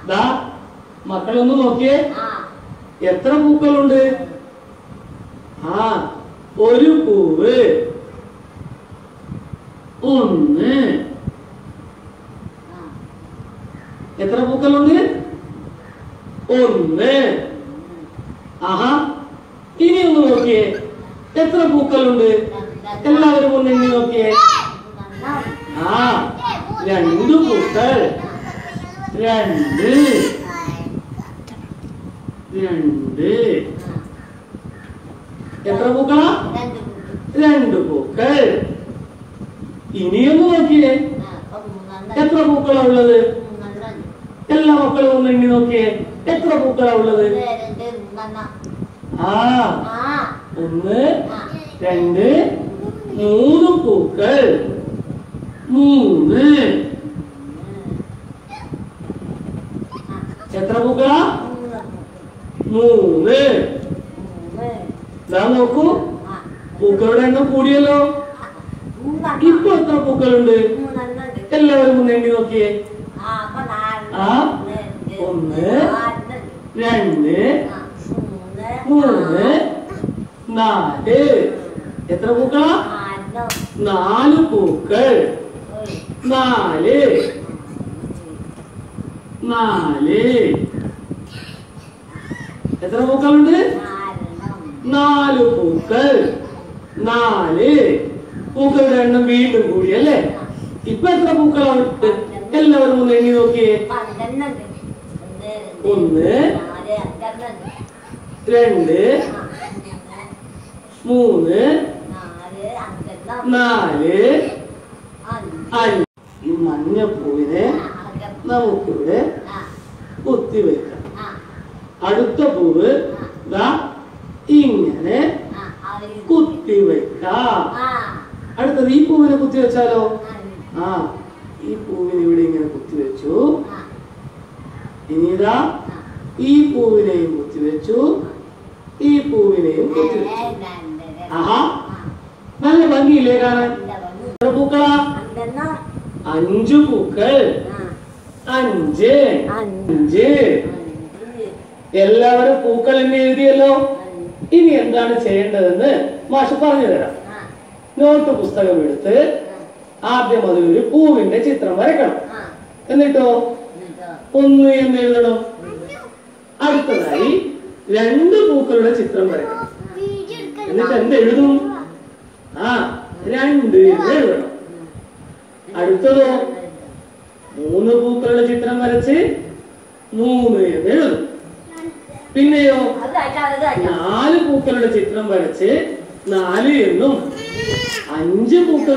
ദാ മക്കളൊന്ന് നോക്കിയേ ആ എത്ര പൂക്കളുണ്ട് ആ ഒരു പൂവ് ഒന്ന് ആ എത്ര പൂക്കളുണ്ട് ഒന്ന് ആഹാ ഇനി ഒന്ന് നോക്കിയേ എത്ര പൂക്കളുണ്ട് എല്ലാവരും ഒന്ന് എണ്ണി നോക്കിയേ ആ രണ്ട് പൂക്കൾ രണ്ട് രണ്ട് എത്ര പൂക്കളാ രണ്ട് രണ്ട് പൂക്കൾ ഇനിയൊന്ന് നോക്കിയേ എത്ര പൂക്കളാ ഉള്ളത് എല്ലാ മക്കളും ഒന്ന് എണ്ണി നോക്കിയേ എത്ര പൂക്കളാ ഉള്ളത് ആ ഒന്ന് രണ്ട് മൂന്ന് പൂക്കൾ മൂന്ന് എത്ര പൂക്കളാ മൂന്ന് ഇതാ നോക്കൂ പൂക്കളുടെ എണ്ണം കൂടിയല്ലോ ഇപ്പൊ എത്ര പൂക്കളുണ്ട് എല്ലാവരും ഒന്ന് എണ്ണി നോക്കിയേ ആ ഒന്ന് രണ്ട് മൂന്ന് നാല് എത്ര പൂക്കളാ നാല് പൂക്കൾ നാല് നാല് എത്ര പൂക്കളുണ്ട് നാല് പൂക്കൾ നാല് പൂക്കളുടെ എണ്ണം വീണ്ടും കൂടി അല്ലേ ഇപ്പൊ എത്ര പൂക്കളുണ്ട് എല്ലാവരും ഒന്ന് എണ്ണി നോക്കിയേ ഒന്ന് രണ്ട് മൂന്ന് നാല് അഞ്ച് ഈ മഞ്ഞപ്പൂവിനെ നമുക്കിവിടെ കുത്തിവെക്കാം അടുത്ത പൂവ് ദാ ഇങ്ങനെ കുത്തിവെക്കാം അടുത്തത് ഈ പൂവിനെ കുത്തിവെച്ചാലോ ആ ഈ പൂവിനെ ഇവിടെ ഇങ്ങനെ കുത്തിവെച്ചു ഇനി ഇതാ ഈ പൂവിനെയും കുത്തിവെച്ചു ഈ പൂവിനെയും കുത്തിവെച്ചു ആഹാ നല്ല ഭംഗിയില്ലേ കാണാൻ എത്ര പൂക്കളാ അഞ്ചു പൂക്കൾ അഞ്ച് അഞ്ച് എല്ലാവരും പൂക്കൾ എന്ന് എഴുതിയല്ലോ ഇനി എന്താണ് ചെയ്യേണ്ടതെന്ന് മാഷ് പറഞ്ഞു തരാം നോട്ട് പുസ്തകം എടുത്ത് ആദ്യം അതിൽ ഒരു പൂവിന്റെ ചിത്രം വരയ്ക്കണം എന്നിട്ടോ ഒന്ന് എന്ന് എഴുതണം അടുത്തതായി രണ്ട് പൂക്കളുടെ ചിത്രം വരയ്ക്കണം എന്നിട്ട് എന്ത് എഴുതും ആ രണ്ട് എന്ന് എഴുതണം അടുത്തതോ മൂന്ന് പൂക്കളുടെ ചിത്രം വരച്ച് മൂന്ന് എന്ന് എഴുതും പിന്നെയോ നാല് പൂക്കളുടെ ചിത്രം വരച്ച് നാല് എന്നും അഞ്ച് പൂക്കൾ